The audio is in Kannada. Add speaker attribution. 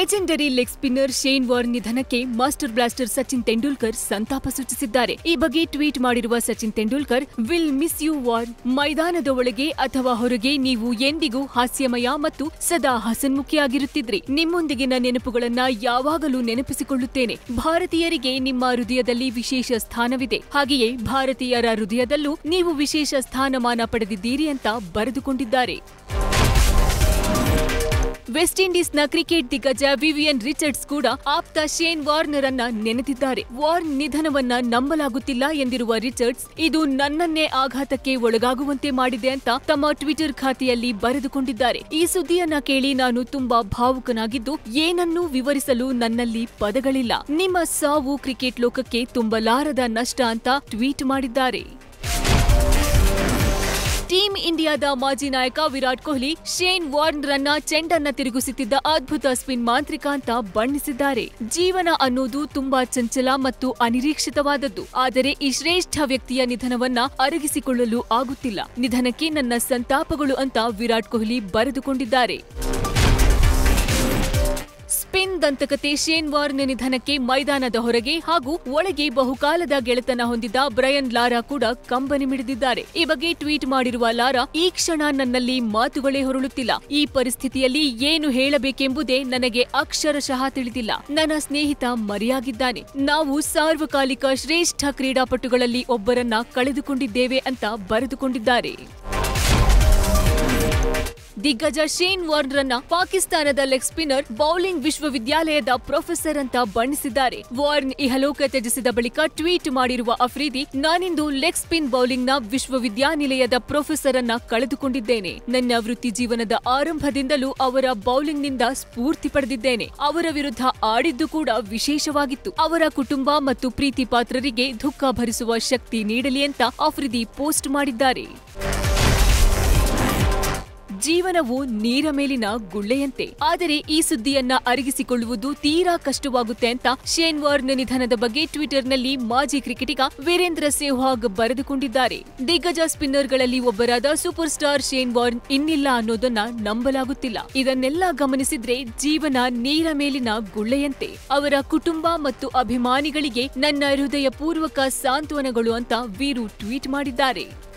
Speaker 1: legendary leg spinner Shane Warne ನಿಧನಕ್ಕೆ ಮಾಸ್ಟರ್ ಬ್ಲಾಸ್ಟರ್ ಸಚಿನ್ ತೆಂಡೂಲ್ಕರ್ ಸಂತಾಪ ಸೂಚಿಸಿದ್ದಾರೆ ಈ ಬಗ್ಗೆ ಟ್ವೀಟ್ ಮಾಡಿರುವ Sachin Tendulkar will miss you Warne ಮೈದಾನದ ಒಳಗೆ ಅಥವಾ ಹೊರಗೆ ನೀವು ಎಂದಿಗೂ ಹಾಸ್ಯಮಯ ಮತ್ತು ಸದಾ ಹಸನ್ಮುಖಿಯಾಗಿರುತ್ತಿದ್ರಿ ನಿಮ್ಮೊಂದಿಗಿನ ನೆನಪುಗಳನ್ನ ಯಾವಾಗಲೂ ನೆನಪಿಸಿಕೊಳ್ಳುತ್ತೇನೆ ಭಾರತೀಯರಿಗೆ ನಿಮ್ಮ ಹೃದಯದಲ್ಲಿ ವಿಶೇಷ ಸ್ಥಾನವಿದೆ ಹಾಗೆಯೇ ಭಾರತೀಯರ ಹೃದಯದಲ್ಲೂ ನೀವು ವಿಶೇಷ ಸ್ಥಾನಮಾನ ಪಡೆದಿದ್ದೀರಿ ಅಂತ ಬರೆದುಕೊಂಡಿದ್ದಾರೆ ವೆಸ್ಟ್ ಇಂಡೀಸ್ನ ಕ್ರಿಕೆಟ್ ದಿಗ್ಗಜ ವಿವಿಯನ್ ರಿಚರ್ಡ್ಸ್ ಕೂಡ ಆಪ್ತ ಶೇನ್ ವಾರ್ನರ್ ಅನ್ನ ನೆನೆದಿದ್ದಾರೆ ವಾರ್ನ್ ನಿಧನವನ್ನ ನಂಬಲಾಗುತ್ತಿಲ್ಲ ಎಂದಿರುವ ರಿಚರ್ಡ್ಸ್ ಇದು ನನ್ನನ್ನೇ ಆಘಾತಕ್ಕೆ ಒಳಗಾಗುವಂತೆ ಮಾಡಿದೆ ಅಂತ ತಮ್ಮ ಟ್ವಿಟರ್ ಖಾತೆಯಲ್ಲಿ ಬರೆದುಕೊಂಡಿದ್ದಾರೆ ಈ ಸುದ್ದಿಯನ್ನ ಕೇಳಿ ನಾನು ತುಂಬಾ ಭಾವುಕನಾಗಿದ್ದು ಏನನ್ನೂ ವಿವರಿಸಲು ನನ್ನಲ್ಲಿ ಪದಗಳಿಲ್ಲ ನಿಮ್ಮ ಸಾವು ಕ್ರಿಕೆಟ್ ಲೋಕಕ್ಕೆ ತುಂಬಲಾರದ ನಷ್ಟ ಅಂತ ಟ್ವೀಟ್ ಮಾಡಿದ್ದಾರೆ ಟೀಂ ಇಂಡಿಯಾದ ಮಾಜಿ ನಾಯಕ ವಿರಾಟ್ ಕೊಹ್ಲಿ ಶೇನ್ ವಾರ್ನ್ ರನ್ನ ಚೆಂಡನ್ನ ತಿರುಗಿಸುತ್ತಿದ್ದ ಅದ್ಭುತ ಸ್ಪಿನ್ ಮಾಂತ್ರಿಕ ಅಂತ ಬಣ್ಣಿಸಿದ್ದಾರೆ ಜೀವನ ಅನ್ನೋದು ತುಂಬಾ ಚಂಚಲ ಮತ್ತು ಅನಿರೀಕ್ಷಿತವಾದದ್ದು ಆದರೆ ಈ ಶ್ರೇಷ್ಠ ವ್ಯಕ್ತಿಯ ನಿಧನವನ್ನ ಅರಗಿಸಿಕೊಳ್ಳಲು ಆಗುತ್ತಿಲ್ಲ ನಿಧನಕ್ಕೆ ನನ್ನ ಸಂತಾಪಗಳು ಅಂತ ವಿರಾಟ್ ಕೊಹ್ಲಿ ಬರೆದುಕೊಂಡಿದ್ದಾರೆ ಸ್ಪಿನ್ ದಂತಕತೆ ಶೇನ್ ವಾರ್ನ್ ನಿಧನಕ್ಕೆ ಮೈದಾನದ ಹೊರಗೆ ಹಾಗೂ ಒಳಗೆ ಬಹುಕಾಲದ ಗೆಳೆತನ ಹೊಂದಿದ್ದ ಬ್ರಯನ್ ಲಾರಾ ಕೂಡ ಕಂಬನಿ ಮಿಡಿದಿದ್ದಾರೆ ಈ ಬಗ್ಗೆ ಟ್ವೀಟ್ ಮಾಡಿರುವ ಲಾರಾ ಈ ಕ್ಷಣ ನನ್ನಲ್ಲಿ ಮಾತುಗಳೇ ಹೊರಳುತ್ತಿಲ್ಲ ಈ ಪರಿಸ್ಥಿತಿಯಲ್ಲಿ ಏನು ಹೇಳಬೇಕೆಂಬುದೇ ನನಗೆ ಅಕ್ಷರಶಃ ತಿಳಿದಿಲ್ಲ ನನ್ನ ಸ್ನೇಹಿತ ಮರೆಯಾಗಿದ್ದಾನೆ ನಾವು ಸಾರ್ವಕಾಲಿಕ ಶ್ರೇಷ್ಠ ಕ್ರೀಡಾಪಟುಗಳಲ್ಲಿ ಒಬ್ಬರನ್ನ ಕಳೆದುಕೊಂಡಿದ್ದೇವೆ ಅಂತ ಬರೆದುಕೊಂಡಿದ್ದಾರೆ ದಿಗ್ಗಜ ಶೇನ್ ವಾರ್ನ್ರನ್ನ ಪಾಕಿಸ್ತಾನದ ಲೆಗ್ ಸ್ಪಿನ್ನರ್ ಬೌಲಿಂಗ್ ವಿಶ್ವವಿದ್ಯಾಲಯದ ಪ್ರೊಫೆಸರ್ ಅಂತ ಬಣ್ಣಿಸಿದ್ದಾರೆ ವಾರ್ನ್ ಇಹಲೋಕ ತ್ಯಜಿಸಿದ ಬಳಿಕ ಟ್ವೀಟ್ ಮಾಡಿರುವ ಅಫ್ರೀದಿ ನಾನಿಂದು ಲೆಗ್ ಸ್ಪಿನ್ ಬೌಲಿಂಗ್ನ ವಿಶ್ವವಿದ್ಯಾನಿಲಯದ ಪ್ರೊಫೆಸರ್ ಅನ್ನ ಕಳೆದುಕೊಂಡಿದ್ದೇನೆ ನನ್ನ ವೃತ್ತಿ ಜೀವನದ ಆರಂಭದಿಂದಲೂ ಅವರ ಬೌಲಿಂಗ್ನಿಂದ ಸ್ಫೂರ್ತಿ ಪಡೆದಿದ್ದೇನೆ ಅವರ ವಿರುದ್ಧ ಆಡಿದ್ದು ಕೂಡ ವಿಶೇಷವಾಗಿತ್ತು ಅವರ ಕುಟುಂಬ ಮತ್ತು ಪ್ರೀತಿ ಪಾತ್ರರಿಗೆ ದುಃಖ ಭರಿಸುವ ಶಕ್ತಿ ನೀಡಲಿ ಅಂತ ಅಫ್ರಿದಿ ಪೋಸ್ಟ್ ಮಾಡಿದ್ದಾರೆ ಜೀವನವು ನೀರ ಮೇಲಿನ ಗುಳ್ಳೆಯಂತೆ ಆದರೆ ಈ ಸುದ್ದಿಯನ್ನ ಅರಗಿಸಿಕೊಳ್ಳುವುದು ತೀರಾ ಕಷ್ಟವಾಗುತ್ತೆ ಅಂತ ಶೇನ್ ವಾರ್ನ್ ನಿಧನದ ಬಗ್ಗೆ ಟ್ವಿಟರ್ನಲ್ಲಿ ಮಾಜಿ ಕ್ರಿಕೆಟಿಗ ವೀರೇಂದ್ರ ಸೆಹ್ವಾಗ್ ಬರೆದುಕೊಂಡಿದ್ದಾರೆ ದಿಗ್ಗಜ ಸ್ಪಿನ್ನರ್ಗಳಲ್ಲಿ ಒಬ್ಬರಾದ ಸೂಪರ್ ಸ್ಟಾರ್ ಶೇನ್ ವಾರ್ನ್ ಇನ್ನಿಲ್ಲ ಅನ್ನೋದನ್ನ ನಂಬಲಾಗುತ್ತಿಲ್ಲ ಇದನ್ನೆಲ್ಲ ಗಮನಿಸಿದ್ರೆ ಜೀವನ ನೀರ ಮೇಲಿನ ಗುಳ್ಳೆಯಂತೆ ಅವರ ಕುಟುಂಬ ಮತ್ತು ಅಭಿಮಾನಿಗಳಿಗೆ ನನ್ನ ಹೃದಯಪೂರ್ವಕ ಸಾಂತ್ವನಗಳು ಅಂತ ವೀರು ಟ್ವೀಟ್ ಮಾಡಿದ್ದಾರೆ